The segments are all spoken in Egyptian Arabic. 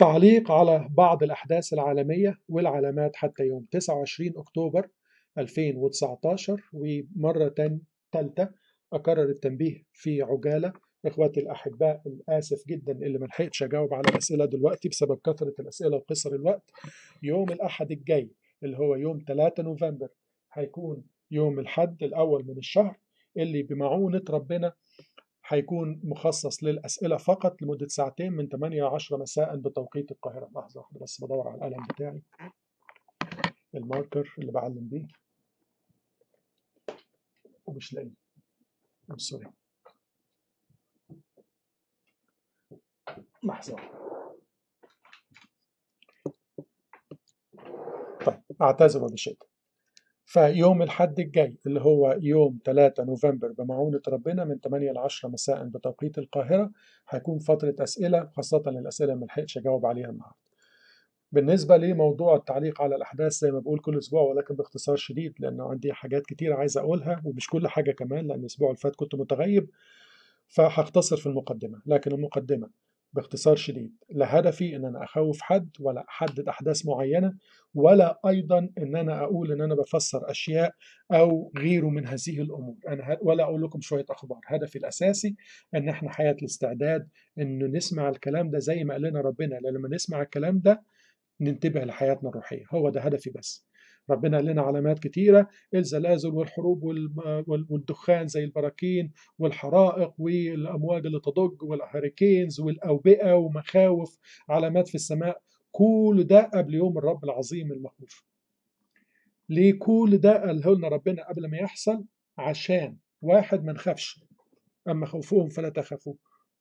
تعليق على بعض الأحداث العالمية والعلامات حتى يوم 29 أكتوبر 2019 ومرة ثالثة أكرر التنبيه في عجالة إخواتي الأحباء الآسف جدا اللي ما لحقتش أجاوب على الأسئلة دلوقتي بسبب كثرة الأسئلة وقصر الوقت يوم الأحد الجاي اللي هو يوم 3 نوفمبر هيكون يوم الحد الأول من الشهر اللي بمعونة ربنا هيكون مخصص للأسئلة فقط لمدة ساعتين من 8 ل 10 مساء بتوقيت القاهرة لحظة واحدة بس بدور على القلم بتاعي الماركر اللي بعلم بيه ومش لاقيه I'm sorry لحظة طيب أعتذر بشدة فيوم الحد الجاي اللي هو يوم 3 نوفمبر بمعونة ربنا من 8 ل 10 مساء بتوقيت القاهرة هيكون فترة أسئلة خاصة الأسئلة ما لحقتش أجاوب عليها النهاردة. بالنسبة لموضوع التعليق على الأحداث زي ما بقول كل أسبوع ولكن باختصار شديد لأن عندي حاجات كتير عايز أقولها ومش كل حاجة كمان لأن الأسبوع اللي فات كنت متغيب فهختصر في المقدمة لكن المقدمة باختصار شديد لا هدفي ان انا اخوف حد ولا احدد احداث معينه ولا ايضا ان انا اقول ان انا بفسر اشياء او غيره من هذه الامور انا ولا اقول لكم شويه اخبار هدفي الاساسي ان احنا حياه الاستعداد انه نسمع الكلام ده زي ما قال لنا ربنا لما نسمع الكلام ده ننتبه لحياتنا الروحيه هو ده هدفي بس ربنا قال لنا علامات كتيرة الزلازل والحروب والدخان زي البراكين والحرائق والأمواج اللي تضج والهريكينز والأوبئة ومخاوف علامات في السماء كل ده قبل يوم الرب العظيم المخوف ليه كل ده قاله لنا ربنا قبل ما يحصل عشان واحد ما نخافش أما خوفهم فلا تخافوا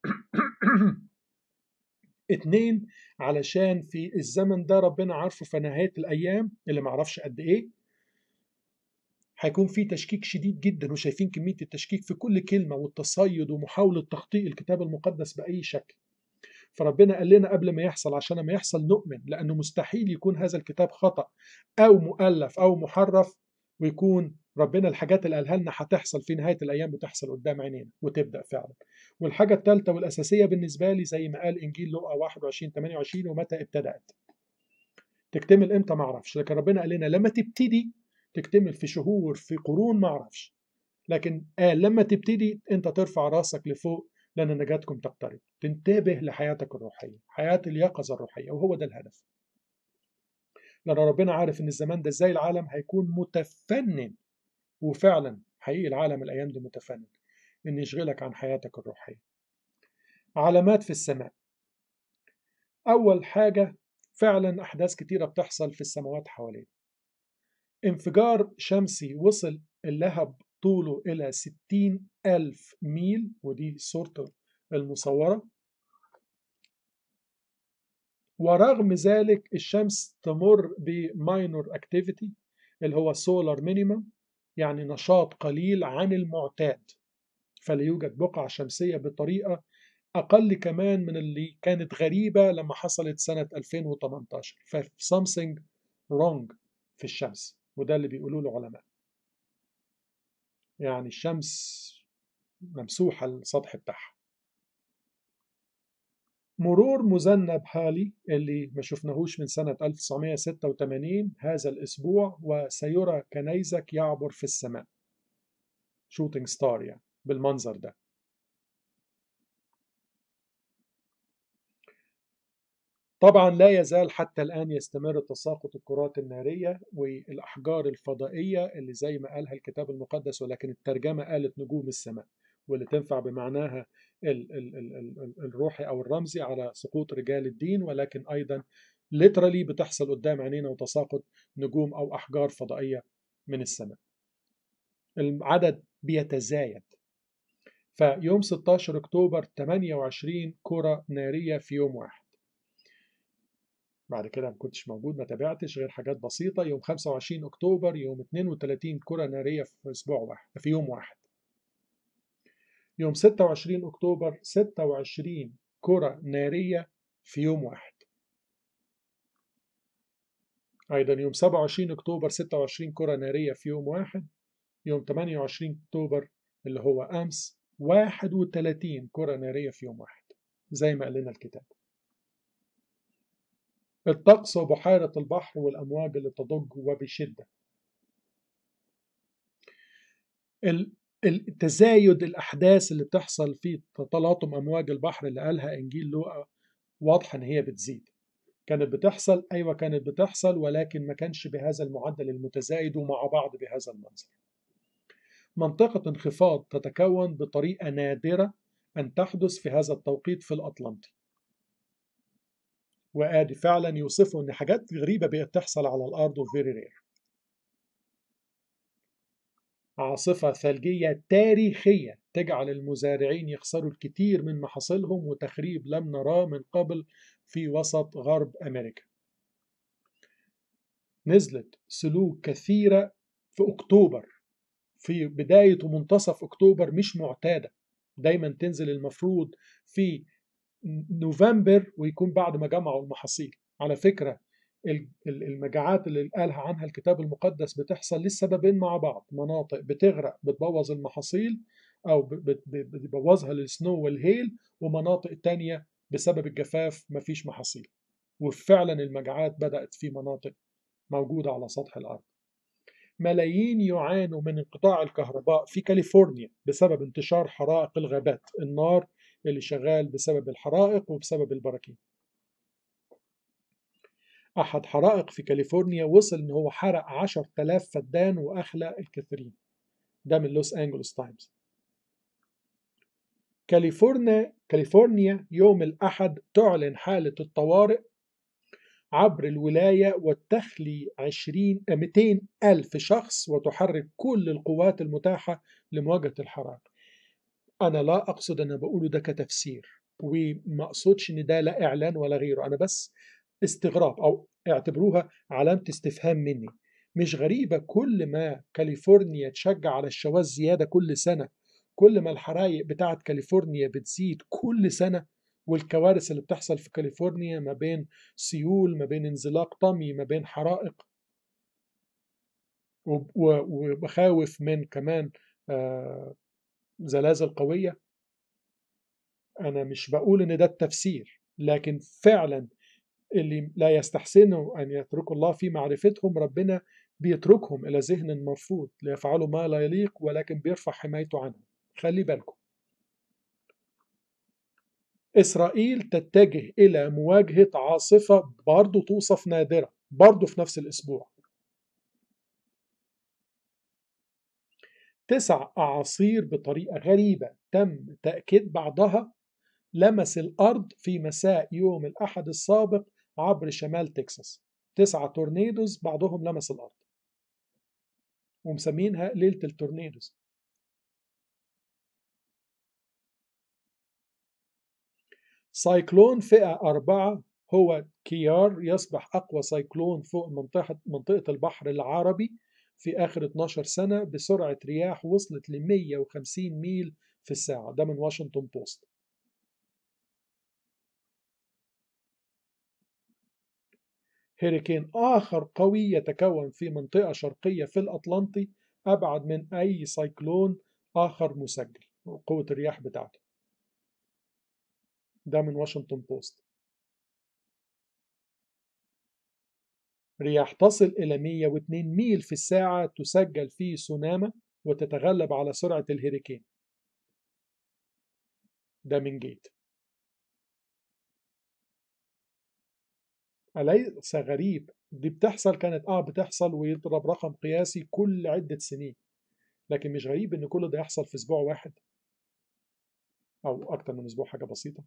اتنين علشان في الزمن ده ربنا عارفه في نهاية الأيام اللي معرفش قد إيه هيكون في تشكيك شديد جدا وشايفين كمية التشكيك في كل كلمة والتصيد ومحاولة تخطيء الكتاب المقدس بأي شكل فربنا قال لنا قبل ما يحصل عشان ما يحصل نؤمن لأنه مستحيل يكون هذا الكتاب خطأ أو مؤلف أو محرف ويكون ربنا الحاجات اللي قالها لنا هتحصل في نهايه الايام بتحصل قدام عينينا وتبدا فعلا. والحاجه الثالثه والاساسيه بالنسبه لي زي ما قال انجيل لوقا 21 28 ومتى ابتدات. تكتمل امتى ما اعرفش لكن ربنا قال لنا لما تبتدي تكتمل في شهور في قرون ما اعرفش. لكن قال لما تبتدي انت ترفع راسك لفوق لان نجاتكم تقترب. تنتبه لحياتك الروحيه، حياه اليقظه الروحيه وهو ده الهدف. لان ربنا عارف ان الزمان ده ازاي العالم هيكون متفنن وفعلا حقيقي العالم الايام دي متفنن ان يشغلك عن حياتك الروحيه علامات في السماء اول حاجه فعلا احداث كتيره بتحصل في السماوات حوالينا انفجار شمسي وصل اللهب طوله إلى ستين ألف ميل ودي صورته المصورة ورغم ذلك الشمس تمر بماينور اكتيفيتي اللي هو سولار مينيمم يعني نشاط قليل عن المعتاد فلا يوجد بقعة شمسية بطريقة أقل كمان من اللي كانت غريبة لما حصلت سنة 2018 ف something wrong في الشمس وده اللي بيقولوه العلماء يعني الشمس ممسوحة السطح بتاعها مرور مذنب هالي اللي ما شفناهوش من سنة 1986 هذا الأسبوع وسيرى كنيزك يعبر في السماء شوتينج ستار يعني بالمنظر ده طبعا لا يزال حتى الآن يستمر تساقط الكرات النارية والأحجار الفضائية اللي زي ما قالها الكتاب المقدس ولكن الترجمة قالت نجوم السماء واللي تنفع بمعناها ال ال ال ال الروحي أو الرمزي على سقوط رجال الدين ولكن أيضا literally بتحصل قدام عينينا وتساقط نجوم أو أحجار فضائية من السماء العدد بيتزايد فيوم 16 أكتوبر 28 كرة نارية في يوم واحد بعد كده ما كنتش موجود ما تابعتش غير حاجات بسيطة يوم 25 أكتوبر يوم 32 كرة نارية في أسبوع واحد في يوم واحد يوم 26 أكتوبر 26 كرة نارية في يوم واحد أيضا يوم 27 أكتوبر 26 كرة نارية في يوم واحد يوم 28 أكتوبر اللي هو أمس 31 كرة نارية في يوم واحد زي ما قال لنا الكتاب الطقس وبحيرة البحر والأمواج اللي تضج وبشدة التزايد الأحداث اللي بتحصل في تلاطم أمواج البحر اللي قالها إنجيل لوقا واضحة إن هي بتزيد كانت بتحصل أيوة كانت بتحصل ولكن ما كانش بهذا المعدل المتزايد ومع بعض بهذا المنظر منطقة انخفاض تتكون بطريقة نادرة أن تحدث في هذا التوقيت في الأطلنطي وآدي فعلا يوصفوا أن حاجات غريبة بقت تحصل على الأرض وفيري رير عاصفة ثلجية تاريخية تجعل المزارعين يخسروا الكثير من محاصيلهم وتخريب لم نراه من قبل في وسط غرب أمريكا نزلت سلوك كثيرة في أكتوبر في بداية ومنتصف أكتوبر مش معتادة دايما تنزل المفروض في نوفمبر ويكون بعد ما جمعوا المحاصيل على فكرة المجاعات اللي قالها عنها الكتاب المقدس بتحصل لسببين مع بعض مناطق بتغرق بتبوظ المحاصيل أو بتبوظها السنو والهيل ومناطق تانية بسبب الجفاف مفيش محاصيل وفعلا المجاعات بدأت في مناطق موجودة على سطح الأرض ملايين يعانوا من انقطاع الكهرباء في كاليفورنيا بسبب انتشار حرائق الغابات النار اللي شغال بسبب الحرائق وبسبب البراكين أحد حرائق في كاليفورنيا وصل إن هو حرق 10000 فدان وأخلى الكثيرين ده من لوس أنجلوس تايمز كاليفورنيا كاليفورنيا يوم الأحد تعلن حالة الطوارئ عبر الولاية وتخلي 20 200 ألف شخص وتحرك كل القوات المتاحة لمواجهة الحرائق أنا لا أقصد أن بقوله ده كتفسير وما أقصدش إن ده لا إعلان ولا غيره أنا بس استغراب أو اعتبروها علامة استفهام مني مش غريبة كل ما كاليفورنيا تشجع على الشواذ زيادة كل سنة كل ما الحرايق بتاعت كاليفورنيا بتزيد كل سنة والكوارث اللي بتحصل في كاليفورنيا ما بين سيول ما بين انزلاق طمي ما بين حرائق ومخاوف من كمان زلازل قوية أنا مش بقول إن ده التفسير لكن فعلا اللي لا يستحسنوا أن يتركوا الله في معرفتهم ربنا بيتركهم إلى ذهن مرفوض ليفعلوا ما لا يليق ولكن بيرفع حمايته عنهم خلي بالكم إسرائيل تتجه إلى مواجهة عاصفة برضو توصف نادرة برضو في نفس الأسبوع تسع أعاصير بطريقة غريبة تم تأكيد بعضها لمس الأرض في مساء يوم الأحد السابق عبر شمال تكساس تسعة تورنيدوز بعضهم لمس الأرض ومسمينها ليلة التورنيدوز سايكلون فئة أربعة هو كيار يصبح أقوى سايكلون فوق منطقة, منطقة البحر العربي في آخر 12 سنة بسرعة رياح وصلت ل 150 ميل في الساعة ده من واشنطن بوست هيريكين آخر قوي يتكون في منطقة شرقية في الأطلنطي أبعد من أي سايكلون آخر مسجل قوة الرياح بتاعته ده من واشنطن بوست رياح تصل إلى 102 ميل في الساعة تسجل في سوناما وتتغلب على سرعة الهيريكين ده من جيت أليس غريب دي بتحصل كانت اه بتحصل ويضرب رقم قياسي كل عدة سنين لكن مش غريب ان كل ده يحصل في اسبوع واحد او اكتر من اسبوع حاجة بسيطة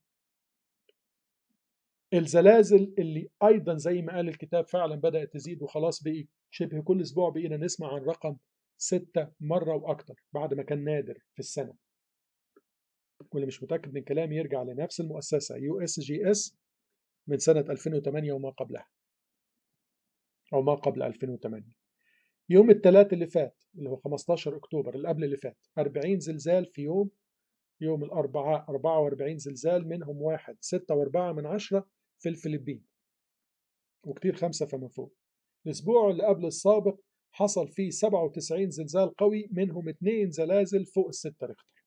الزلازل اللي ايضا زي ما قال الكتاب فعلا بدأت تزيد وخلاص بقي شبه كل اسبوع بقينا نسمع عن رقم ستة مرة واكتر بعد ما كان نادر في السنة واللي مش متأكد من كلامي يرجع لنفس المؤسسة يو اس جي اس من سنة 2008 وما قبلها أو ما قبل 2008 يوم الثلاث اللي فات اللي هو 15 أكتوبر اللي قبل اللي فات 40 زلزال في يوم يوم الأربعاء 44 زلزال منهم واحد 6 و4 من عشرة في الفلبين وكتير خمسة فما فوق الأسبوع اللي قبل السابق حصل فيه 97 زلزال قوي منهم اثنين زلازل فوق الستة ريختر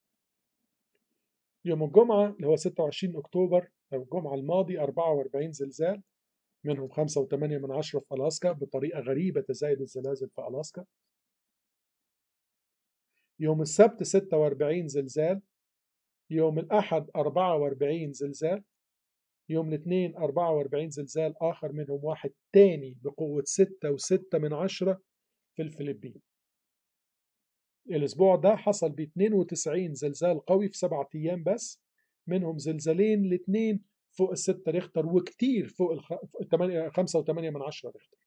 يوم الجمعة اللي هو 26 أكتوبر أو الجمعة الماضي 44 زلزال منهم خمسة وثمانية من عشرة في ألاسكا بطريقة غريبة تزايد الزلازل في ألاسكا يوم السبت 46 زلزال يوم الأحد 44 زلزال يوم الاثنين 44 زلزال آخر منهم واحد تاني بقوة 6 و6 من عشرة في الفلبين الأسبوع ده حصل ب 92 زلزال قوي في سبعة أيام بس منهم زلزالين الاثنين فوق الستة ريختر وكتير فوق ال 5 و8 من عشرة ريختر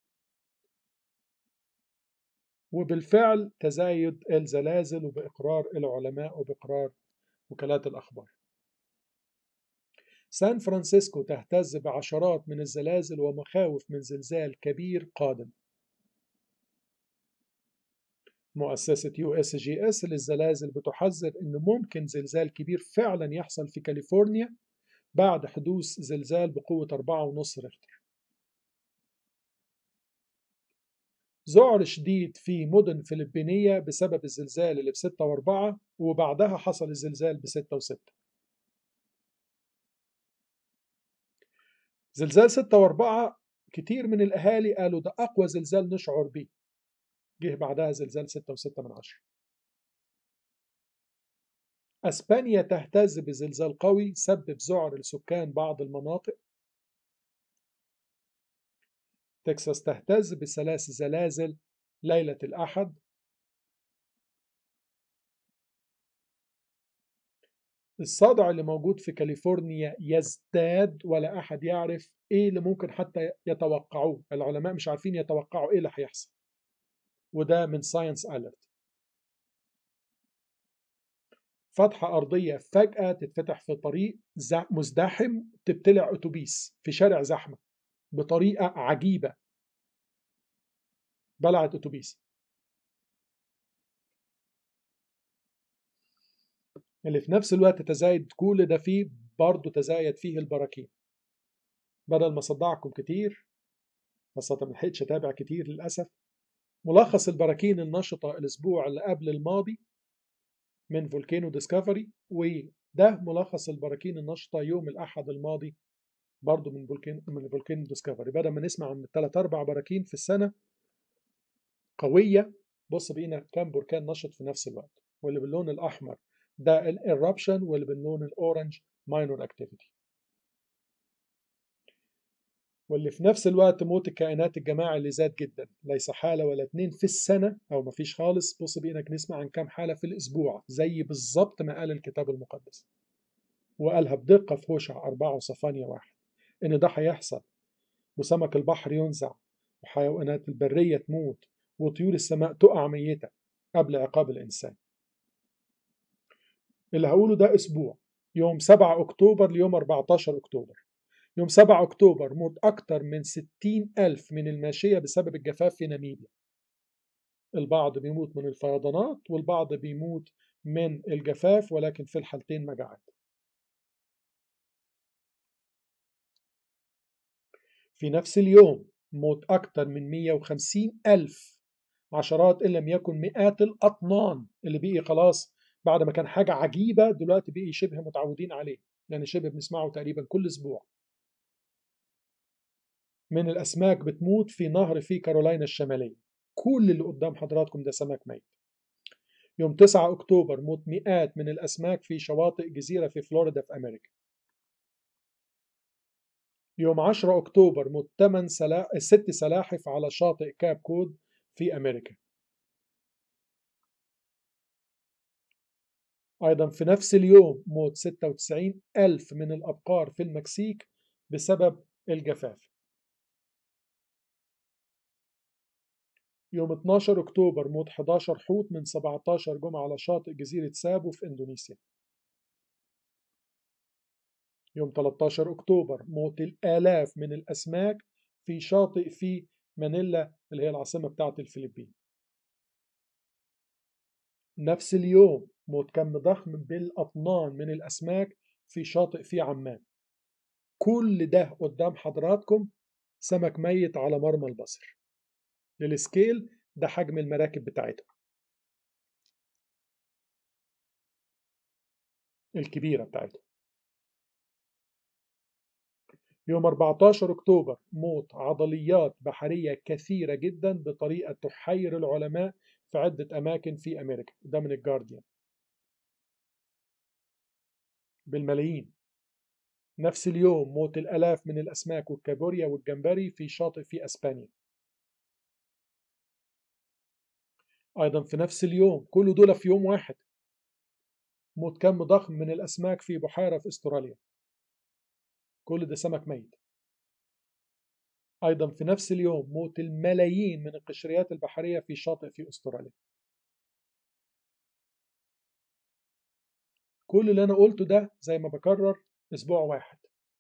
وبالفعل تزايد الزلازل وبإقرار العلماء وبإقرار وكالات الأخبار سان فرانسيسكو تهتز بعشرات من الزلازل ومخاوف من زلزال كبير قادم مؤسسة يو اس جي اس للزلازل بتحذر أنه ممكن زلزال كبير فعلا يحصل في كاليفورنيا بعد حدوث زلزال بقوة 4.5 ريختر ذعر شديد في مدن فلبينية بسبب الزلزال اللي بستة وأربعة وبعدها حصل الزلزال بستة وستة زلزال ستة وأربعة كتير من الأهالي قالوا ده أقوى زلزال نشعر به جه بعدها زلزال ستة وستة من عشرة أسبانيا تهتز بزلزال قوي سبب ذعر لسكان بعض المناطق تكساس تهتز بثلاث زلازل ليلة الأحد الصدع اللي موجود في كاليفورنيا يزداد ولا أحد يعرف إيه اللي ممكن حتى يتوقعوه العلماء مش عارفين يتوقعوا إيه اللي هيحصل وده من ساينس ألرت فتحة أرضية فجأة تتفتح في طريق مزدحم تبتلع أتوبيس في شارع زحمة بطريقة عجيبة بلعت أتوبيس اللي في نفس الوقت تزايد كل ده فيه برضه تزايد فيه البراكين بدل ما صدعكم كتير خاصة ما لحقتش أتابع كتير للأسف ملخص البراكين النشطة الأسبوع اللي قبل الماضي من فولكانو ديسكفري وده ملخص البراكين النشطة يوم الأحد الماضي برضه من فولكان من فولكانو ديسكفري بدل ما نسمع عن ثلاث أربع براكين في السنة قوية بص بقينا كام بركان نشط في نفس الوقت واللي باللون الأحمر ده الإرابشن واللي باللون الأورنج ماينور أكتيفيتي واللي في نفس الوقت موت الكائنات الجماعي اللي زاد جدا ليس حالة ولا اتنين في السنة أو مفيش خالص بص بإنك نسمع عن كام حالة في الأسبوع زي بالظبط ما قال الكتاب المقدس وقالها بدقة في هوشع أربعة وصفانية واحد إن ده هيحصل وسمك البحر ينزع وحيوانات البرية تموت وطيور السماء تقع ميتة قبل عقاب الإنسان اللي هقوله ده أسبوع يوم 7 أكتوبر ليوم 14 أكتوبر يوم 7 أكتوبر موت أكتر من 60 ألف من الماشية بسبب الجفاف في ناميبيا البعض بيموت من الفيضانات والبعض بيموت من الجفاف ولكن في الحالتين مجاعات في نفس اليوم موت أكتر من 150 ألف عشرات إن لم يكن مئات الأطنان اللي بقي خلاص بعد ما كان حاجة عجيبة دلوقتي بقي شبه متعودين عليه لأن شبه بنسمعه تقريبا كل أسبوع من الأسماك بتموت في نهر في كارولاينا الشمالية كل اللي قدام حضراتكم ده سمك ميت يوم 9 أكتوبر موت مئات من الأسماك في شواطئ جزيرة في فلوريدا في أمريكا يوم 10 أكتوبر موت 8 سلا... ست سلاحف على شاطئ كاب كود في أمريكا أيضا في نفس اليوم موت 96 ألف من الأبقار في المكسيك بسبب الجفاف يوم 12 أكتوبر موت 11 حوت من 17 جمعة على شاطئ جزيرة سابو في إندونيسيا يوم 13 أكتوبر موت الآلاف من الأسماك في شاطئ في مانيلا اللي هي العاصمة بتاعة الفلبين نفس اليوم موت كم ضخم بالأطنان من الأسماك في شاطئ في عمان كل ده قدام حضراتكم سمك ميت على مرمى البصر للسكيل ده حجم المراكب بتاعتها الكبيرة بتاعتها يوم 14 أكتوبر موت عضليات بحرية كثيرة جدا بطريقة تحير العلماء في عدة أماكن في أمريكا ده من الجارديان بالملايين نفس اليوم موت الألاف من الأسماك والكابوريا والجمبري في شاطئ في أسبانيا أيضا في نفس اليوم كل دول في يوم واحد موت كم ضخم من الأسماك في بحيرة في أستراليا كل ده سمك ميت أيضا في نفس اليوم موت الملايين من القشريات البحرية في شاطئ في أستراليا كل اللي أنا قلته ده زي ما بكرر أسبوع واحد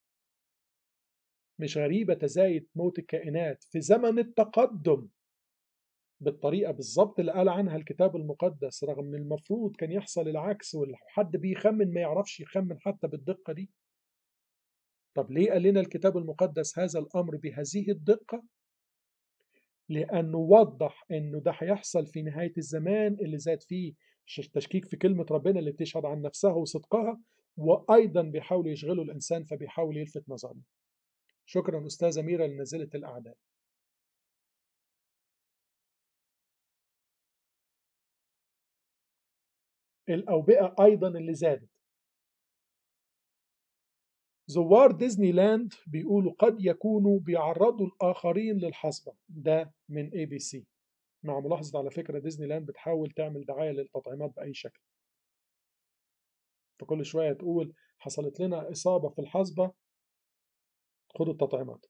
مش غريبة تزايد موت الكائنات في زمن التقدم بالطريقة بالظبط اللي قال عنها الكتاب المقدس رغم ان المفروض كان يحصل العكس وحد بيخمن ما يعرفش يخمن حتى بالدقة دي طب ليه قال لنا الكتاب المقدس هذا الأمر بهذه الدقة؟ لأنه وضح أنه ده هيحصل في نهاية الزمان اللي زاد فيه تشكيك في كلمة ربنا اللي بتشهد عن نفسها وصدقها وأيضا بيحاولوا يشغلوا الإنسان فبيحاول يلفت نظرنا شكرا أستاذة ميرا لنزلة الأعداد الأوبئة أيضا اللي زادت زوار ديزني لاند بيقولوا قد يكونوا بيعرضوا الآخرين للحصبة ده من اي بي سي مع ملاحظة على فكرة ديزني لاند بتحاول تعمل دعاية للتطعيمات بأي شكل فكل شوية تقول حصلت لنا إصابة في الحصبة خدوا التطعيمات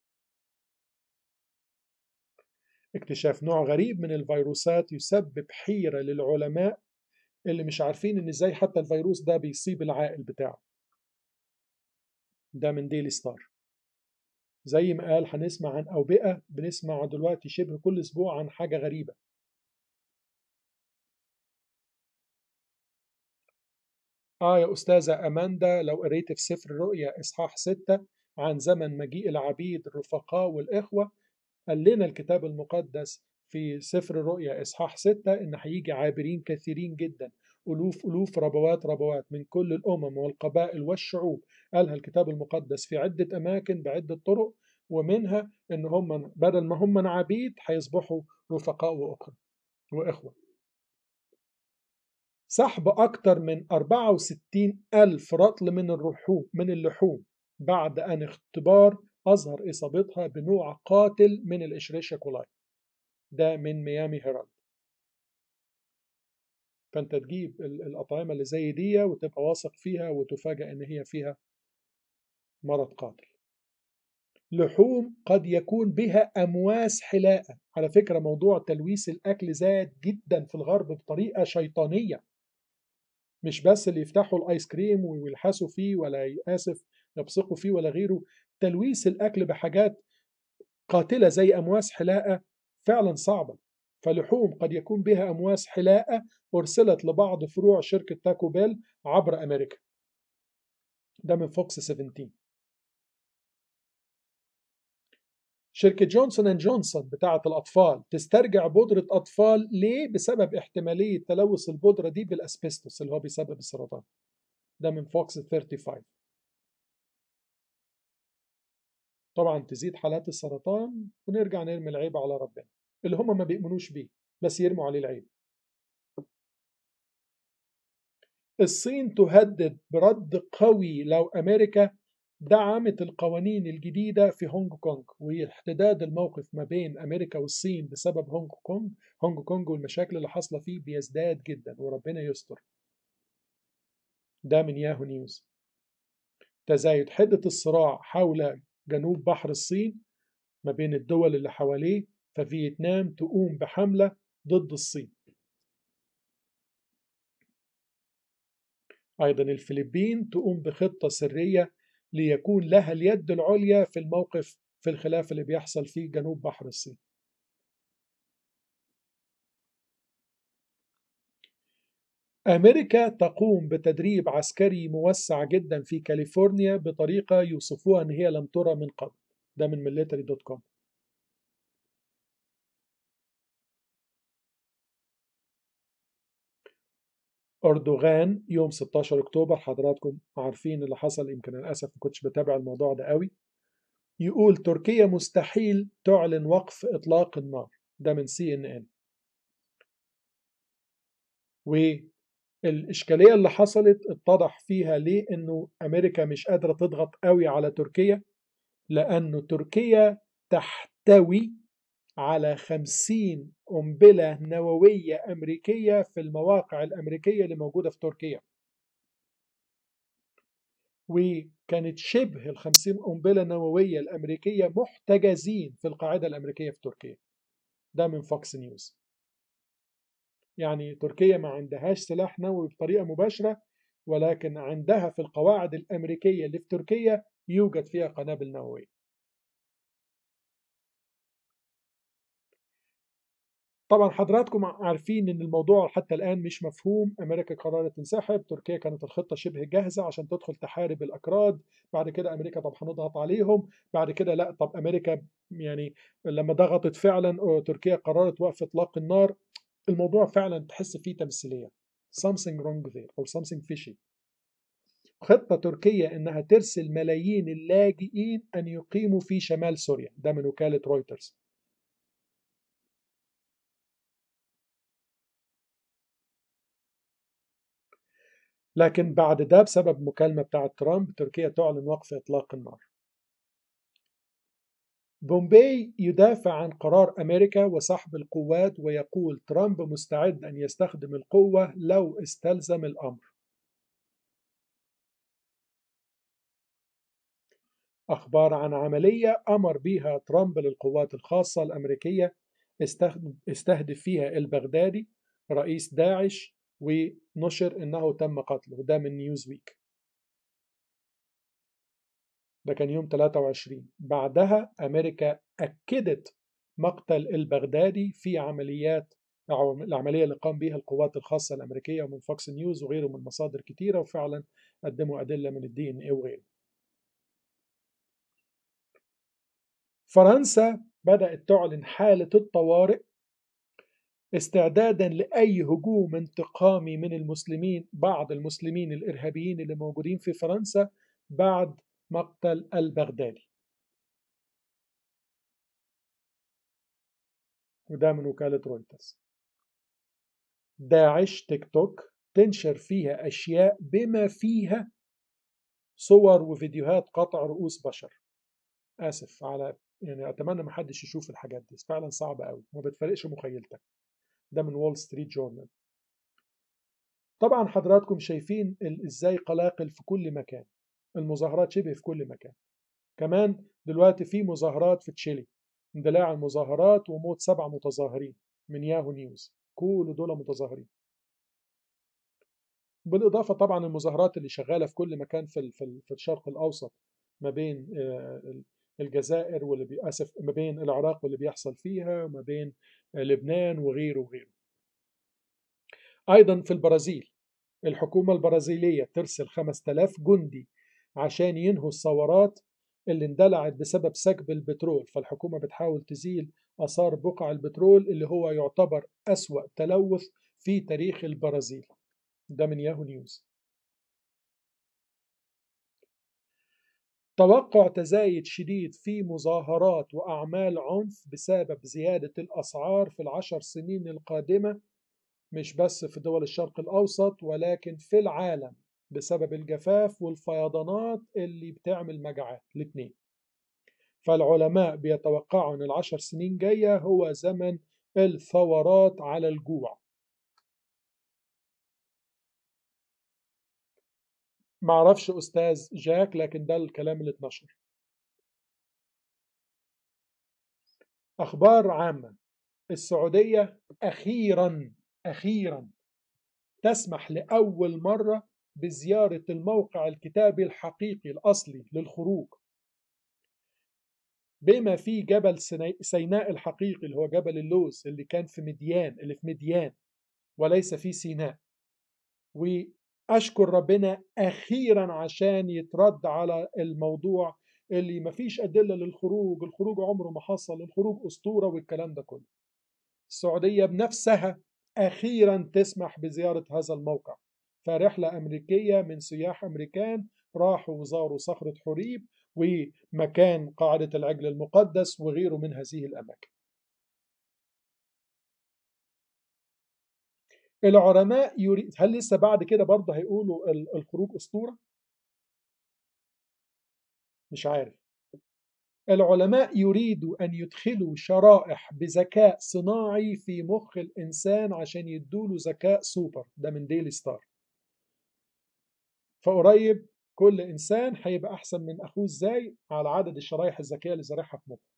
اكتشاف نوع غريب من الفيروسات يسبب حيرة للعلماء اللي مش عارفين ان ازاي حتى الفيروس ده بيصيب العائل بتاعه ده من ديلي ستار زي ما قال هنسمع عن أوبئة بنسمع دلوقتي شبه كل أسبوع عن حاجة غريبة آه يا أستاذة أماندا لو قريت في سفر الرؤيا إصحاح ستة عن زمن مجيء العبيد الرفقاء والإخوة قال لنا الكتاب المقدس في سفر الرؤيا إصحاح ستة إن هيجي عابرين كثيرين جدا ألوف ألوف ربوات ربوات من كل الأمم والقبائل والشعوب قالها الكتاب المقدس في عدة أماكن بعدة طرق ومنها إن هم بدل ما هم عبيد هيصبحوا رفقاء وأخرى وإخوة سحب أكثر من 64 ألف رطل من الرحوم من اللحوم بعد أن اختبار أظهر إصابتها بنوع قاتل من الإشريشيا كولاي ده من ميامي هيرالد فانت تجيب الأطعمة اللي زي دي وتبقى واثق فيها وتفاجأ إن هي فيها مرض قاتل لحوم قد يكون بها أمواس حلاقة على فكرة موضوع تلويث الأكل زاد جدا في الغرب بطريقة شيطانية مش بس اللي يفتحوا الآيس كريم ويلحسوا فيه ولا آسف يبصقوا فيه ولا غيره تلويث الأكل بحاجات قاتلة زي أمواس حلاقة فعلا صعبة فلحوم قد يكون بها أمواس حلاقة أرسلت لبعض فروع شركة تاكو بيل عبر أمريكا ده من فوكس 17 شركة جونسون اند جونسون بتاعة الأطفال تسترجع بودرة أطفال ليه؟ بسبب احتمالية تلوث البودرة دي بالأسبستوس اللي هو بيسبب السرطان ده من فوكس 35 طبعا تزيد حالات السرطان ونرجع نرمي العيب على ربنا اللي هم ما بيؤمنوش بيه بس يرموا عليه العيب الصين تهدد برد قوي لو أمريكا دعمت القوانين الجديدة في هونج كونج واحتداد الموقف ما بين أمريكا والصين بسبب هونج كونج هونج كونج والمشاكل اللي حاصلة فيه بيزداد جدا وربنا يستر ده من ياهو نيوز تزايد حدة الصراع حول جنوب بحر الصين ما بين الدول اللي حواليه ففيتنام تقوم بحملة ضد الصين أيضا الفلبين تقوم بخطة سرية ليكون لها اليد العليا في الموقف في الخلاف اللي بيحصل في جنوب بحر الصين أمريكا تقوم بتدريب عسكري موسع جدا في كاليفورنيا بطريقة يوصفوها أن هي لم ترى من قبل ده من ميليتري دوت كوم أردوغان يوم 16 أكتوبر حضراتكم عارفين اللي حصل يمكن للأسف ما كنتش بتابع الموضوع ده قوي يقول تركيا مستحيل تعلن وقف إطلاق النار ده من سي ان ان والإشكالية اللي حصلت اتضح فيها ليه إنه أمريكا مش قادرة تضغط قوي على تركيا لأنه تركيا تحتوي على خمسين قنبلة نووية أمريكية في المواقع الأمريكية اللي موجودة في تركيا وكانت شبه الخمسين قنبلة نووية الأمريكية محتجزين في القاعدة الأمريكية في تركيا ده من فوكس نيوز يعني تركيا ما عندهاش سلاح نووي بطريقة مباشرة ولكن عندها في القواعد الأمريكية اللي في تركيا يوجد فيها قنابل نووية طبعا حضراتكم عارفين ان الموضوع حتى الان مش مفهوم امريكا قررت تنسحب تركيا كانت الخطه شبه جاهزه عشان تدخل تحارب الاكراد بعد كده امريكا طب هنضغط عليهم بعد كده لا طب امريكا يعني لما ضغطت فعلا تركيا قررت وقف اطلاق النار الموضوع فعلا تحس فيه تمثيليه something wrong there او something fishy خطة تركيا انها ترسل ملايين اللاجئين ان يقيموا في شمال سوريا ده من وكالة رويترز لكن بعد ده بسبب مكالمة بتاعة ترامب تركيا تعلن وقف إطلاق النار بومبي يدافع عن قرار أمريكا وسحب القوات ويقول ترامب مستعد أن يستخدم القوة لو استلزم الأمر أخبار عن عملية أمر بها ترامب للقوات الخاصة الأمريكية استهدف فيها البغدادي رئيس داعش ونشر انه تم قتله ده من نيوز ويك ده كان يوم 23 بعدها امريكا اكدت مقتل البغدادي في عمليات العمليه اللي قام بها القوات الخاصه الامريكيه ومن فوكس نيوز وغيره من مصادر كتيره وفعلا قدموا ادله من الدي ان اي وغيره فرنسا بدات تعلن حاله الطوارئ استعدادا لأي هجوم انتقامي من المسلمين بعض المسلمين الإرهابيين اللي موجودين في فرنسا بعد مقتل البغدادي وده من وكالة رويترز داعش تيك توك تنشر فيها أشياء بما فيها صور وفيديوهات قطع رؤوس بشر آسف على يعني أتمنى ما حدش يشوف الحاجات دي فعلا صعبة قوي ما بتفرقش مخيلتك ده من وول ستريت جورنال طبعا حضراتكم شايفين ازاي قلاقل في كل مكان المظاهرات شبه في كل مكان كمان دلوقتي في مظاهرات في تشيلي اندلاع المظاهرات وموت سبع متظاهرين من ياهو نيوز كل دول متظاهرين بالإضافة طبعا المظاهرات اللي شغالة في كل مكان في في الشرق الأوسط ما بين الجزائر واللي بيأسف ما بين العراق واللي بيحصل فيها وما بين لبنان وغيره وغيره أيضا في البرازيل الحكومة البرازيلية ترسل 5000 جندي عشان ينهوا الثورات اللي اندلعت بسبب سكب البترول فالحكومة بتحاول تزيل أثار بقع البترول اللي هو يعتبر أسوأ تلوث في تاريخ البرازيل ده من ياهو نيوز توقع تزايد شديد في مظاهرات وأعمال عنف بسبب زيادة الأسعار في العشر سنين القادمة مش بس في دول الشرق الأوسط ولكن في العالم بسبب الجفاف والفيضانات اللي بتعمل مجاعات الاثنين فالعلماء بيتوقعوا أن العشر سنين جاية هو زمن الثورات على الجوع معرفش أستاذ جاك لكن ده الكلام اللي اتنشر أخبار عامة السعودية أخيرا أخيرا تسمح لأول مرة بزيارة الموقع الكتابي الحقيقي الأصلي للخروج بما فيه جبل سيناء الحقيقي اللي هو جبل اللوز اللي كان في مديان اللي في مديان وليس في سيناء وأشكر ربنا أخيرا عشان يترد على الموضوع اللي مفيش أدلة للخروج الخروج عمره ما حصل الخروج أسطورة والكلام ده كله السعودية بنفسها أخيرا تسمح بزيارة هذا الموقع فرحلة أمريكية من سياح أمريكان راحوا وزاروا صخرة حريب ومكان قاعدة العجل المقدس وغيره من هذه الأماكن العلماء يريد هل لسه بعد كده برضه هيقولوا الخروج أسطورة؟ مش عارف العلماء يريدوا أن يدخلوا شرائح بذكاء صناعي في مخ الإنسان عشان يدوله ذكاء سوبر ده من ديلي ستار فقريب كل إنسان هيبقى أحسن من أخوه إزاي على عدد الشرايح الذكية اللي زارعها في مخه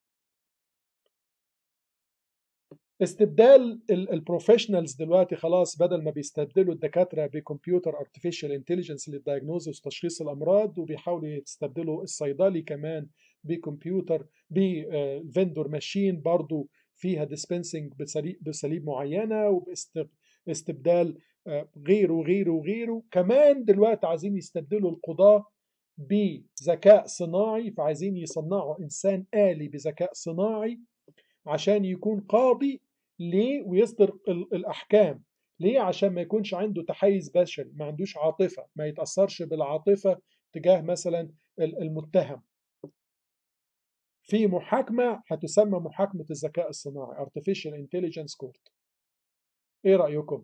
استبدال البروفيشنالز دلوقتي خلاص بدل ما بيستبدلوا الدكاتره بكمبيوتر ارتفيشال انتليجنس للدايجنوز وتشخيص الامراض وبيحاولوا يستبدلوا الصيدلي كمان بكمبيوتر بفندور ماشين برضو فيها ديسبنسنج بسليب معينه وباستبدال غيره وغيره وغيره كمان دلوقتي عايزين يستبدلوا القضاه بذكاء صناعي فعايزين يصنعوا انسان آلي بذكاء صناعي عشان يكون قاضي ليه ويصدر الأحكام ليه عشان ما يكونش عنده تحيز بشري ما عندوش عاطفة ما يتأثرش بالعاطفة تجاه مثلا المتهم في محاكمة هتسمى محاكمة الذكاء الصناعي Artificial Intelligence Court ايه رأيكم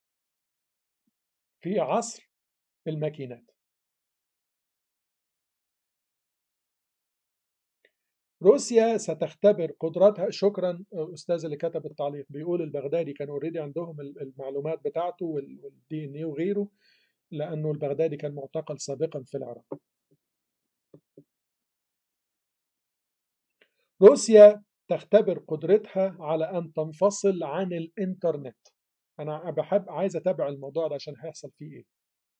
في عصر الماكينات روسيا ستختبر قدراتها شكرا استاذ اللي كتب التعليق بيقول البغدادي كان اوريدي عندهم المعلومات بتاعته والدي ان اي وغيره لانه البغدادي كان معتقل سابقا في العراق روسيا تختبر قدرتها على ان تنفصل عن الانترنت انا بحب عايز اتابع الموضوع ده عشان هيحصل فيه ايه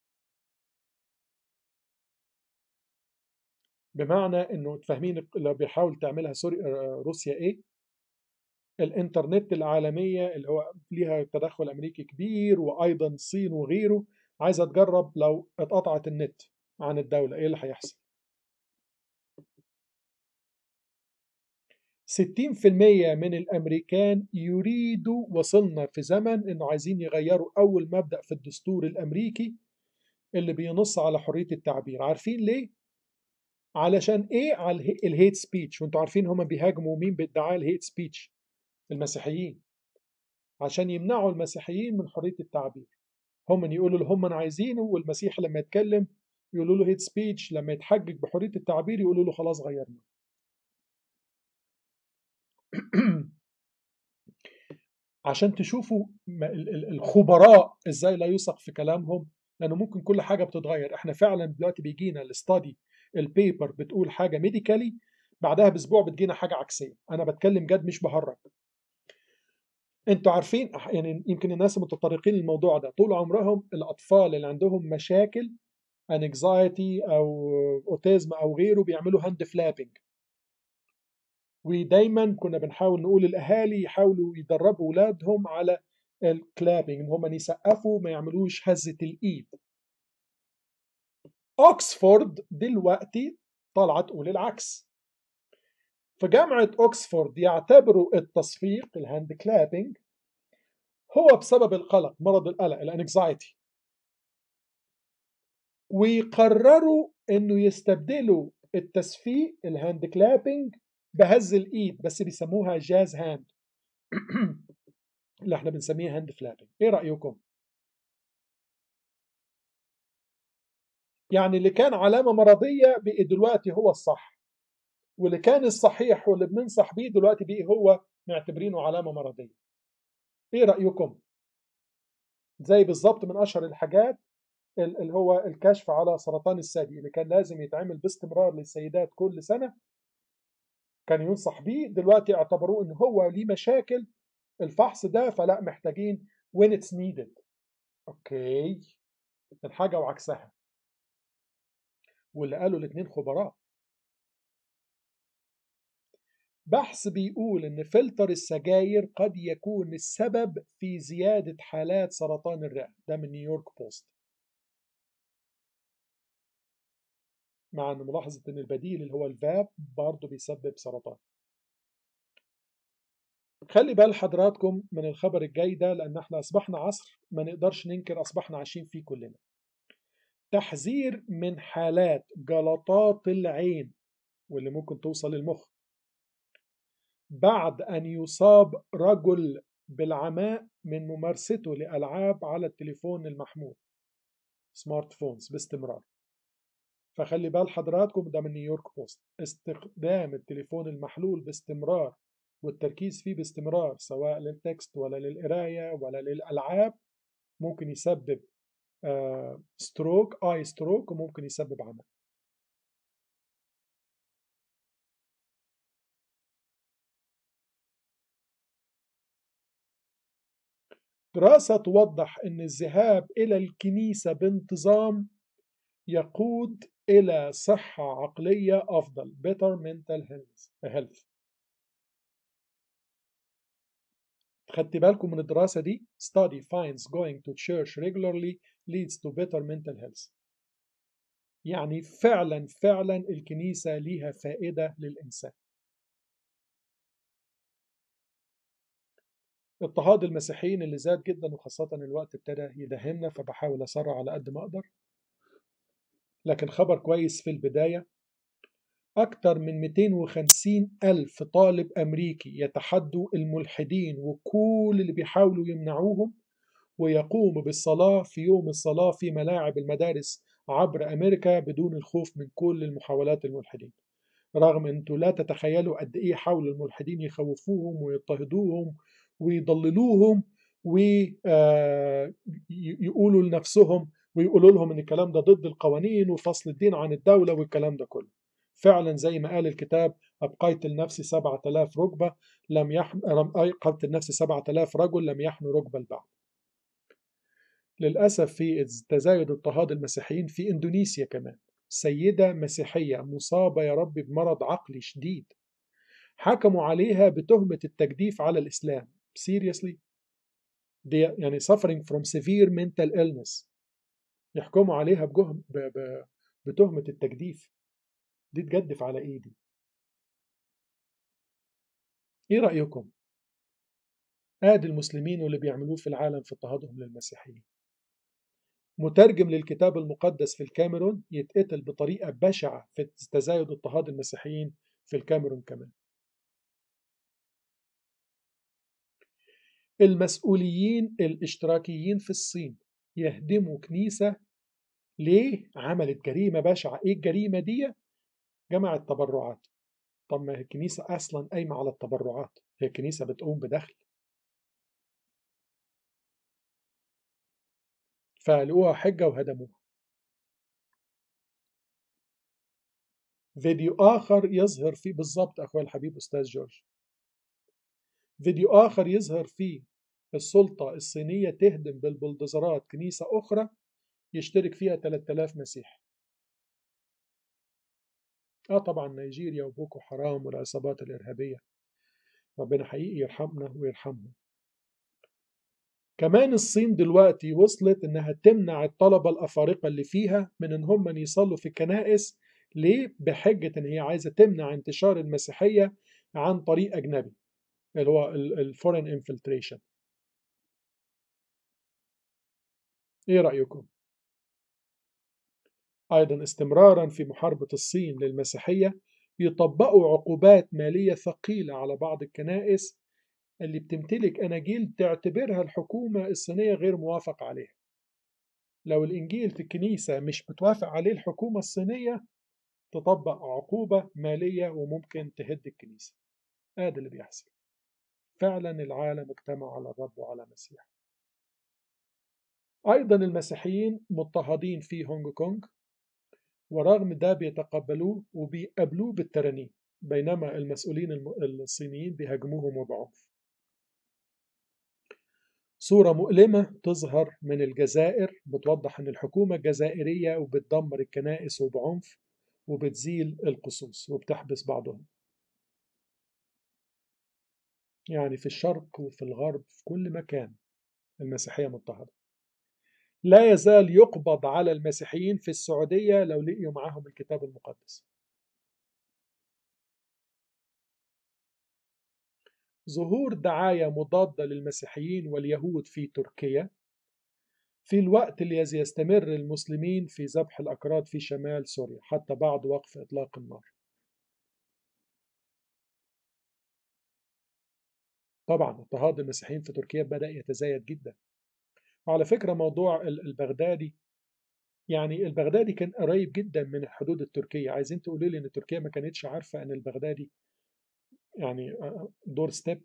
بمعنى انه تفهمين لو بيحاول تعملها سوري روسيا ايه الانترنت العالميه اللي هو ليها تدخل امريكي كبير وايضا الصين وغيره عايزه تجرب لو اتقطعت النت عن الدوله ايه اللي هيحصل 60% من الامريكان يريدوا وصلنا في زمن انه عايزين يغيروا اول مبدا في الدستور الامريكي اللي بينص على حريه التعبير عارفين ليه علشان ايه على الهيت سبيتش وانتوا عارفين هما بيهاجموا مين بادعاء الهيت سبيتش المسيحيين عشان يمنعوا المسيحيين من حريه التعبير هم يقولوا اللي هم انا عايزينه والمسيح لما يتكلم يقولوا له هيت سبيتش لما يتحجج بحريه التعبير يقولوا له خلاص غيرنا عشان تشوفوا الخبراء ازاي لا يثق في كلامهم لانه ممكن كل حاجه بتتغير احنا فعلا دلوقتي بيجينا الاستادي البيبر بتقول حاجه ميديكالي بعدها باسبوع بتجينا حاجه عكسيه انا بتكلم جد مش بهرج انتوا عارفين يعني يمكن الناس المتطرقين للموضوع ده طول عمرهم الاطفال اللي عندهم مشاكل انكزايتي او اوتيزم او غيره بيعملوا هاند فلابنج ودايما كنا بنحاول نقول الاهالي يحاولوا يدربوا اولادهم على الكلابنج ان هم يسقفوا ما يعملوش هزه الايد اوكسفورد دلوقتي طالعه تقول العكس في جامعة أكسفورد يعتبروا التصفيق الهاند كلابينج هو بسبب القلق مرض القلق الانكزايتي ويقرروا انه يستبدلوا التصفيق الهاند كلابينج بهز الايد بس بيسموها جاز هاند اللي احنا بنسميها هاند فلابينج ايه رايكم يعني اللي كان علامه مرضيه بقي دلوقتي هو الصح واللي كان الصحيح واللي بننصح بيه دلوقتي بقي هو معتبرينه علامه مرضيه ايه رايكم زي بالظبط من اشهر الحاجات اللي هو الكشف على سرطان الثدي اللي كان لازم يتعمل باستمرار للسيدات كل سنه كان ينصح بيه دلوقتي اعتبروه ان هو ليه مشاكل الفحص ده فلا محتاجين when it's needed اوكي الحاجه وعكسها واللي قالوا الاثنين خبراء بحث بيقول ان فلتر السجاير قد يكون السبب في زيادة حالات سرطان الرئة ده من نيويورك بوست مع ان ملاحظة ان البديل اللي هو الفاب برضه بيسبب سرطان خلي بال حضراتكم من الخبر الجاي ده لان احنا اصبحنا عصر ما نقدرش ننكر اصبحنا عايشين فيه كلنا تحذير من حالات جلطات العين واللي ممكن توصل للمخ بعد أن يصاب رجل بالعماء من ممارسته لألعاب على التليفون المحمول سمارت فونز باستمرار فخلي بال حضراتكم ده من نيويورك بوست استخدام التليفون المحلول باستمرار والتركيز فيه باستمرار سواء للتكست ولا للقراية ولا للألعاب ممكن يسبب ستروك اي ستروك وممكن يسبب عمى دراسة توضح أن الذهاب إلى الكنيسة بانتظام يقود إلى صحة عقلية أفضل better mental health خدت بالكم من الدراسة دي study finds going to church regularly leads to better mental health يعني فعلا فعلا الكنيسة ليها فائدة للإنسان اضطهاد المسيحيين اللي زاد جدا وخاصة الوقت ابتدى يدهمنا فبحاول أسرع على قد ما أقدر لكن خبر كويس في البداية أكثر من 250 ألف طالب أمريكي يتحدوا الملحدين وكل اللي بيحاولوا يمنعوهم ويقوموا بالصلاة في يوم الصلاة في ملاعب المدارس عبر أمريكا بدون الخوف من كل المحاولات الملحدين رغم أنتوا لا تتخيلوا قد إيه حاولوا الملحدين يخوفوهم ويضطهدوهم ويضللوهم ويقولوا لنفسهم ويقولوا لهم ان الكلام ده ضد القوانين وفصل الدين عن الدولة والكلام ده كله فعلا زي ما قال الكتاب أبقيت لنفسي سبعة آلاف ركبة لم يحن أبقيت لنفسي سبعة آلاف رجل لم يحنوا ركبة البعض للأسف في تزايد اضطهاد المسيحيين في إندونيسيا كمان سيدة مسيحية مصابة يا رب بمرض عقلي شديد حكموا عليها بتهمة التجديف على الإسلام seriously دي يعني suffering from severe mental illness يحكموا عليها بجهم ب... ب... بتهمة التجديف دي تجدف على ايه دي ايه رأيكم ادي المسلمين واللي بيعملوه في العالم في اضطهادهم للمسيحيين مترجم للكتاب المقدس في الكاميرون يتقتل بطريقة بشعة في تزايد اضطهاد المسيحيين في الكاميرون كمان المسؤوليين الاشتراكيين في الصين يهدموا كنيسة ليه؟ عملت جريمة بشعة ايه الجريمة دي؟ جمعت تبرعات طب ما الكنيسة أصلا قايمة على التبرعات هي الكنيسة بتقوم بدخل فلقوها حجة وهدموها فيديو آخر يظهر فيه بالظبط أخوي الحبيب أستاذ جورج فيديو آخر يظهر فيه السلطة الصينية تهدم بالبلدوزرات كنيسة أخرى يشترك فيها 3000 مسيحي اه طبعا نيجيريا وبوكو حرام والعصابات الإرهابية ربنا حقيقي يرحمنا ويرحمهم كمان الصين دلوقتي وصلت انها تمنع الطلبة الأفارقة اللي فيها من ان هم يصلوا في الكنائس ليه؟ بحجة ان هي عايزة تمنع انتشار المسيحية عن طريق أجنبي اللي هو الفورين انفلتريشن ايه رأيكم؟ أيضا استمرارا في محاربة الصين للمسيحية يطبقوا عقوبات مالية ثقيلة على بعض الكنائس اللي بتمتلك أناجيل تعتبرها الحكومة الصينية غير موافق عليها لو الإنجيل في الكنيسة مش بتوافق عليه الحكومة الصينية تطبق عقوبة مالية وممكن تهد الكنيسة هذا اللي بيحصل فعلا العالم اجتمع على الرب وعلى مسيح أيضا المسيحيين مضطهدين في هونج كونج ورغم ده بيتقبلوه وبيقابلوه بالترانيم بينما المسؤولين الصينيين بيهاجموهم وبعنف صورة مؤلمة تظهر من الجزائر بتوضح أن الحكومة الجزائرية وبتدمر الكنائس وبعنف وبتزيل القصوص وبتحبس بعضهم يعني في الشرق وفي الغرب في كل مكان المسيحية مضطهدة لا يزال يقبض على المسيحيين في السعودية لو لقيوا معاهم الكتاب المقدس ظهور دعاية مضادة للمسيحيين واليهود في تركيا في الوقت الذي يستمر المسلمين في ذبح الأكراد في شمال سوريا حتى بعد وقف إطلاق النار طبعا اضطهاد المسيحيين في تركيا بدأ يتزايد جدا وعلى فكرة موضوع البغدادي يعني البغدادي كان قريب جدا من الحدود التركية عايزين تقولوا لي ان تركيا ما كانتش عارفة ان البغدادي يعني دور ستيب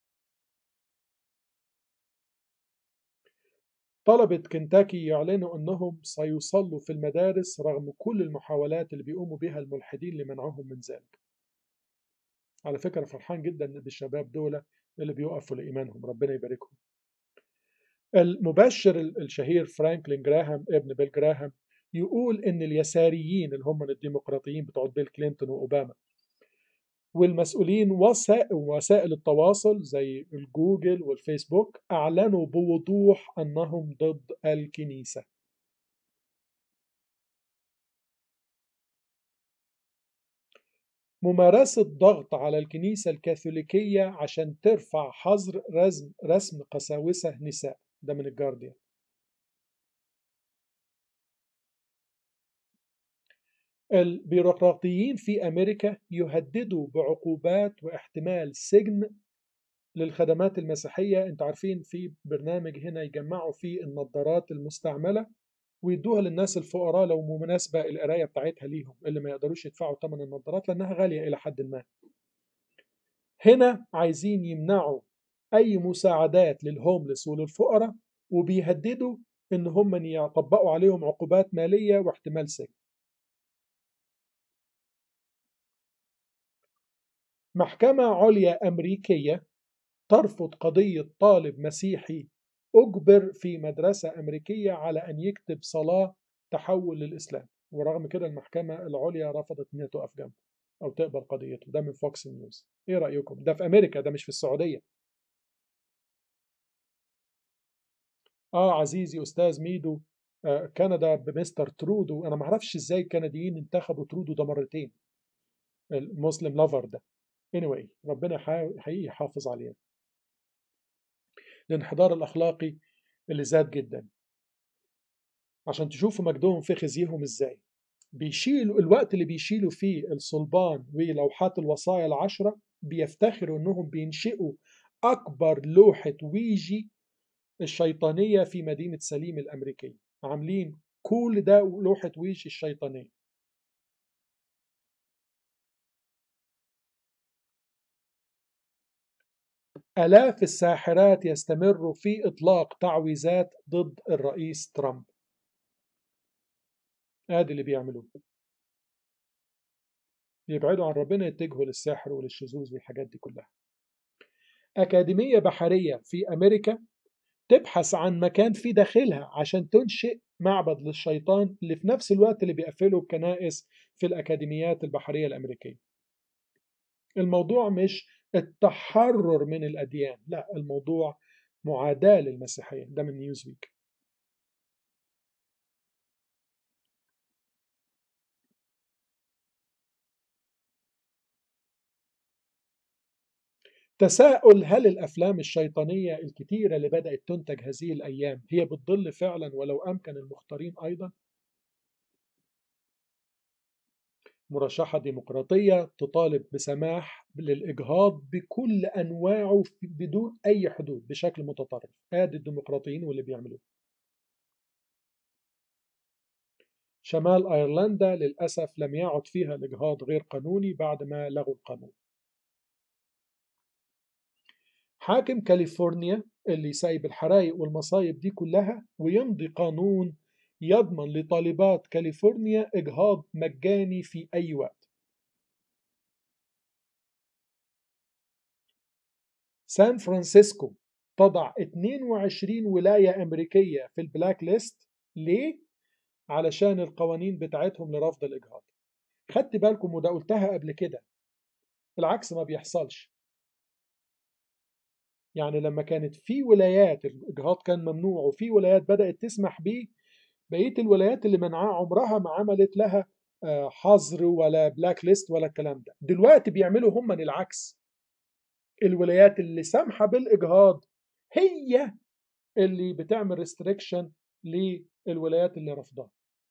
طلبة كنتاكي يعلنوا أنهم سيصلوا في المدارس رغم كل المحاولات اللي بيقوموا بها الملحدين لمنعهم من ذلك على فكرة فرحان جدا بالشباب دول اللي بيقفوا لإيمانهم ربنا يباركهم المبشر الشهير فرانكلين جراهام ابن بيل جراهام يقول ان اليساريين اللي هم الديمقراطيين بتوع بيل كلينتون واوباما والمسؤولين وسائل وسائل التواصل زي الجوجل والفيسبوك اعلنوا بوضوح انهم ضد الكنيسه ممارسة ضغط على الكنيسة الكاثوليكية عشان ترفع حظر رسم, رسم قساوسة نساء ده من الجارديان البيروقراطيين في أمريكا يهددوا بعقوبات واحتمال سجن للخدمات المسيحية انت عارفين في برنامج هنا يجمعوا فيه النظارات المستعملة ويدوها للناس الفقراء لو مناسبة القراية بتاعتها ليهم اللي ما يقدروش يدفعوا ثمن النظارات لأنها غالية إلى حد ما هنا عايزين يمنعوا أي مساعدات للهوملس وللفقراء وبيهددوا إن هم يطبقوا عليهم عقوبات مالية واحتمال سجن محكمة عليا أمريكية ترفض قضية طالب مسيحي أجبر في مدرسة أمريكية على أن يكتب صلاة تحول للإسلام ورغم كده المحكمة العليا رفضت أنها تقف جنبه أو تقبل قضيته ده من فوكس نيوز إيه رأيكم؟ ده في أمريكا ده مش في السعودية آه عزيزي أستاذ ميدو آه كندا بمستر ترودو أنا معرفش إزاي الكنديين انتخبوا ترودو ده مرتين المسلم لافر ده anyway ربنا حقيقي يحافظ علينا الانحدار الأخلاقي اللي زاد جدا عشان تشوفوا مجدهم في خزيهم ازاي بيشيلوا الوقت اللي بيشيلوا فيه الصلبان ولوحات الوصايا العشرة بيفتخروا انهم بينشئوا اكبر لوحة ويجي الشيطانية في مدينة سليم الامريكية عاملين كل ده لوحة ويجي الشيطانية آلاف الساحرات يستمروا في إطلاق تعويذات ضد الرئيس ترامب ادي اللي بيعملوه يبعدوا عن ربنا يتجهوا للسحر وللشذوذ والحاجات دي كلها أكاديمية بحرية في أمريكا تبحث عن مكان في داخلها عشان تنشئ معبد للشيطان اللي في نفس الوقت اللي بيقفلوا الكنائس في الأكاديميات البحرية الأمريكية الموضوع مش التحرر من الأديان لا الموضوع معاداة للمسيحية ده من نيوزويك تساؤل هل الأفلام الشيطانية الكتيرة اللي بدأت تنتج هذه الأيام هي بتضل فعلا ولو أمكن المختارين أيضا؟ مرشحة ديمقراطية تطالب بسماح للإجهاض بكل أنواعه بدون أي حدود بشكل متطرف آدي الديمقراطيين واللي بيعملوه شمال أيرلندا للأسف لم يعد فيها الإجهاض غير قانوني بعد ما لغوا القانون حاكم كاليفورنيا اللي سايب الحرايق والمصايب دي كلها ويمضي قانون يضمن لطالبات كاليفورنيا إجهاض مجاني في أي وقت سان فرانسيسكو تضع 22 ولاية أمريكية في البلاك ليست ليه؟ علشان القوانين بتاعتهم لرفض الإجهاض خدت بالكم وده قلتها قبل كده العكس ما بيحصلش يعني لما كانت في ولايات الإجهاض كان ممنوع وفي ولايات بدأت تسمح بيه بقيه الولايات اللي منعاها عمرها ما عملت لها حظر ولا بلاك ليست ولا الكلام ده دلوقتي بيعملوا هم العكس الولايات اللي سامحه بالاجهاض هي اللي بتعمل ريستريكشن للولايات اللي رفضها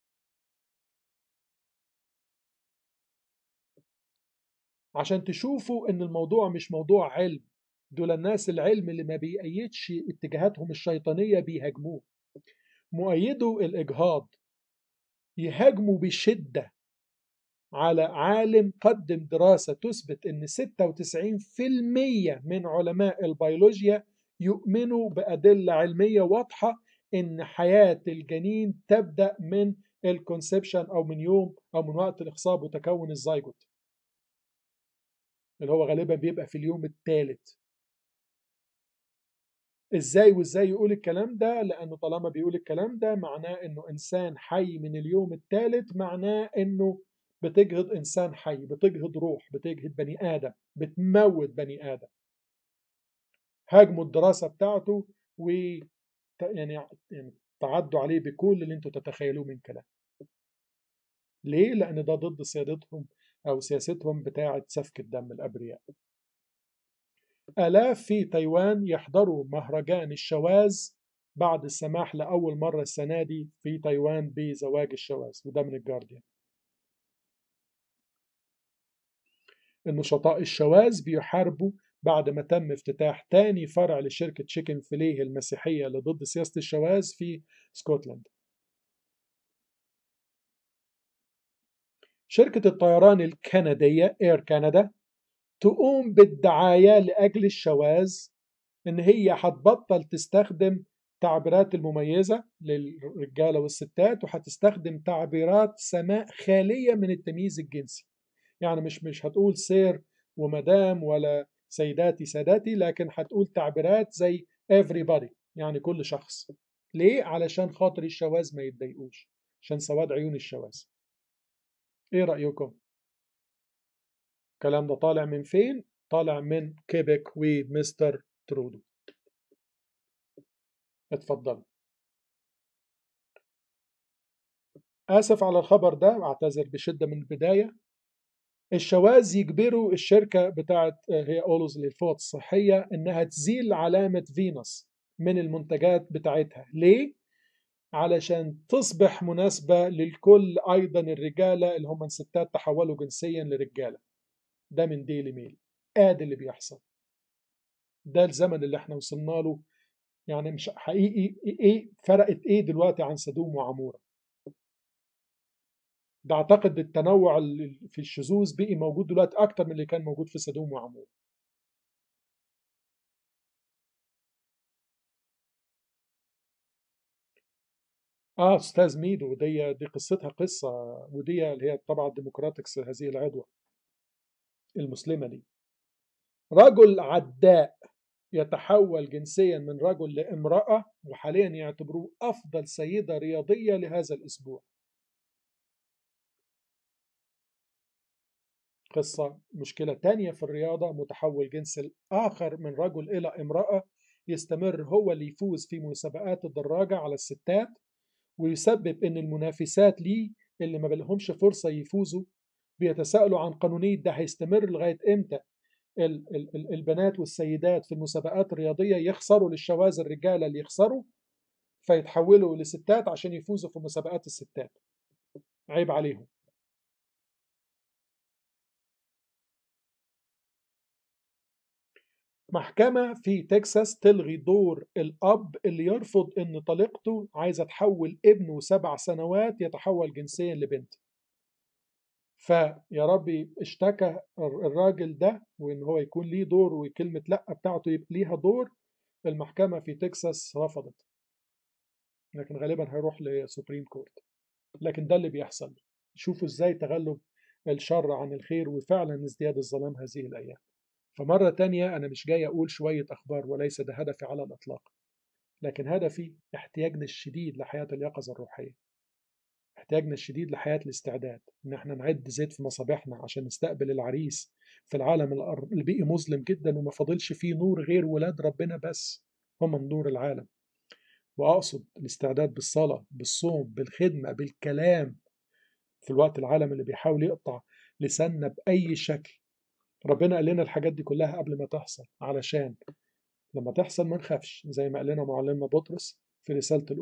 عشان تشوفوا ان الموضوع مش موضوع علم دول الناس العلم اللي ما بيأيدش اتجاهاتهم الشيطانية بيهاجموه مؤيدو الإجهاض يهاجموا بشدة على عالم قدم دراسة تثبت أن 96% من علماء البيولوجيا يؤمنوا بأدلة علمية واضحة أن حياة الجنين تبدأ من الكونسبشن أو من يوم أو من وقت الإخصاب وتكون الزيجوت اللي هو غالبا بيبقى في اليوم الثالث ازاي وازاي يقول الكلام ده لانه طالما بيقول الكلام ده معناه انه انسان حي من اليوم الثالث معناه انه بتجهض انسان حي بتجهض روح بتجهض بني ادم بتموت بني ادم هاجموا الدراسه بتاعته و يعني يعني تعدوا عليه بكل اللي انتم تتخيلوه من كلام ليه لان ده ضد سيادتهم او سياستهم بتاعه سفك الدم الابرياء آلاف في تايوان يحضروا مهرجان الشواذ بعد السماح لأول مرة السنة دي في تايوان بزواج الشواذ وده من الجارديان النشطاء الشواذ بيحاربوا بعد ما تم افتتاح تاني فرع لشركة شيكن فيليه المسيحية اللي ضد سياسة الشواذ في سكوتلاند شركة الطيران الكندية اير كندا تقوم بالدعاية لأجل الشواذ إن هي هتبطل تستخدم تعبيرات المميزة للرجالة والستات وهتستخدم تعبيرات سماء خالية من التمييز الجنسي يعني مش مش هتقول سير ومدام ولا سيداتي ساداتي لكن هتقول تعبيرات زي everybody يعني كل شخص ليه؟ علشان خاطر الشواذ ما يتضايقوش عشان سواد عيون الشواذ ايه رأيكم؟ الكلام ده طالع من فين؟ طالع من كيبك ومستر ترودو اتفضل آسف على الخبر ده أعتذر بشدة من البداية الشواذ يجبروا الشركة بتاعت هي أولوز للفوط الصحية إنها تزيل علامة فينوس من المنتجات بتاعتها ليه؟ علشان تصبح مناسبة للكل أيضا الرجالة اللي هم الستات تحولوا جنسيا لرجالة ده من ديلي ميل ادي اللي بيحصل ده الزمن اللي احنا وصلنا له يعني مش حقيقي ايه فرقت ايه دلوقتي عن سدوم وعموره ده اعتقد التنوع في الشذوذ بقي موجود دلوقتي اكتر من اللي كان موجود في سدوم وعموره اه استاذ ميدو دي دي قصتها قصه ودي اللي هي طبعا ديمقراطكس هذه العدوى المسلمة دي رجل عداء يتحول جنسيا من رجل لامرأة وحاليا يعتبروه أفضل سيدة رياضية لهذا الأسبوع قصة مشكلة تانية في الرياضة متحول جنس الآخر من رجل إلى امرأة يستمر هو اللي يفوز في مسابقات الدراجة على الستات ويسبب إن المنافسات ليه اللي ما بلهمش فرصة يفوزوا بيتساءلوا عن قانونية ده هيستمر لغاية إمتى ال ال البنات والسيدات في المسابقات الرياضية يخسروا للشواذ الرجالة اللي يخسروا فيتحولوا لستات عشان يفوزوا في مسابقات الستات عيب عليهم محكمة في تكساس تلغي دور الأب اللي يرفض إن طليقته عايزة تحول ابنه سبع سنوات يتحول جنسيا لبنت فيا ربي اشتكى الراجل ده وإن هو يكون ليه دور وكلمة لأ بتاعته يبقى ليها دور المحكمة في تكساس رفضت لكن غالبا هيروح لسوبريم كورت لكن ده اللي بيحصل شوفوا ازاي تغلب الشر عن الخير وفعلا ازدياد الظلام هذه الأيام فمرة تانية أنا مش جاي أقول شوية أخبار وليس ده هدفي على الإطلاق لكن هدفي احتياجنا الشديد لحياة اليقظة الروحية احتياجنا الشديد لحياة الاستعداد إن احنا نعد زيت في مصابيحنا عشان نستقبل العريس في العالم اللي بقي مظلم جدا وما فاضلش فيه نور غير ولاد ربنا بس هم نور العالم وأقصد الاستعداد بالصلاة بالصوم بالخدمة بالكلام في الوقت العالم اللي بيحاول يقطع لساننا بأي شكل ربنا قال لنا الحاجات دي كلها قبل ما تحصل علشان لما تحصل ما نخافش زي ما قال لنا معلمنا بطرس في رسالته الأولى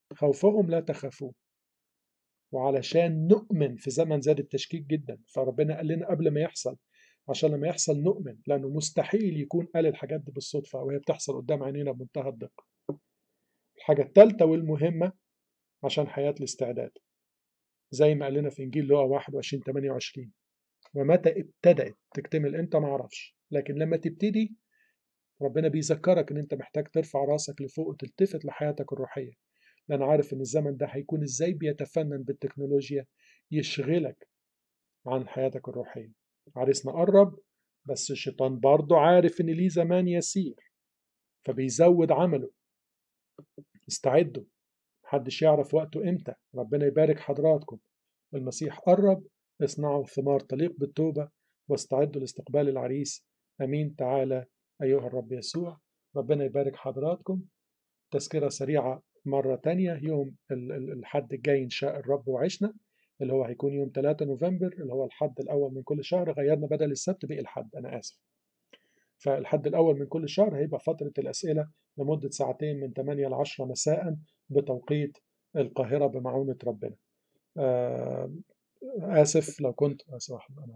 خوفهم لا تخافوه وعلشان نؤمن في زمن زاد التشكيك جدا فربنا قال لنا قبل ما يحصل عشان لما يحصل نؤمن لأنه مستحيل يكون قال الحاجات دي بالصدفة وهي بتحصل قدام عينينا بمنتهى الدقة الحاجة الثالثة والمهمة عشان حياة الاستعداد زي ما قال لنا في إنجيل لوقا 21 28 ومتى ابتدأت تكتمل أنت ما أعرفش لكن لما تبتدي ربنا بيذكرك إن أنت محتاج ترفع راسك لفوق وتلتفت لحياتك الروحية لأن عارف إن الزمن ده هيكون إزاي بيتفنن بالتكنولوجيا يشغلك عن حياتك الروحية عريسنا قرب بس الشيطان برضه عارف إن ليه زمان يسير فبيزود عمله استعدوا محدش يعرف وقته إمتى ربنا يبارك حضراتكم المسيح قرب اصنعوا ثمار تليق بالتوبة واستعدوا لاستقبال العريس أمين تعالى أيها الرب يسوع ربنا يبارك حضراتكم تذكرة سريعة مرة تانية يوم الحد الجاي إن شاء الرب وعشنا اللي هو هيكون يوم 3 نوفمبر اللي هو الحد الأول من كل شهر غيرنا بدل السبت بقي الحد أنا آسف فالحد الأول من كل شهر هيبقى فترة الأسئلة لمدة ساعتين من 8 ل 10 مساء بتوقيت القاهرة بمعونة ربنا آسف لو كنت آسف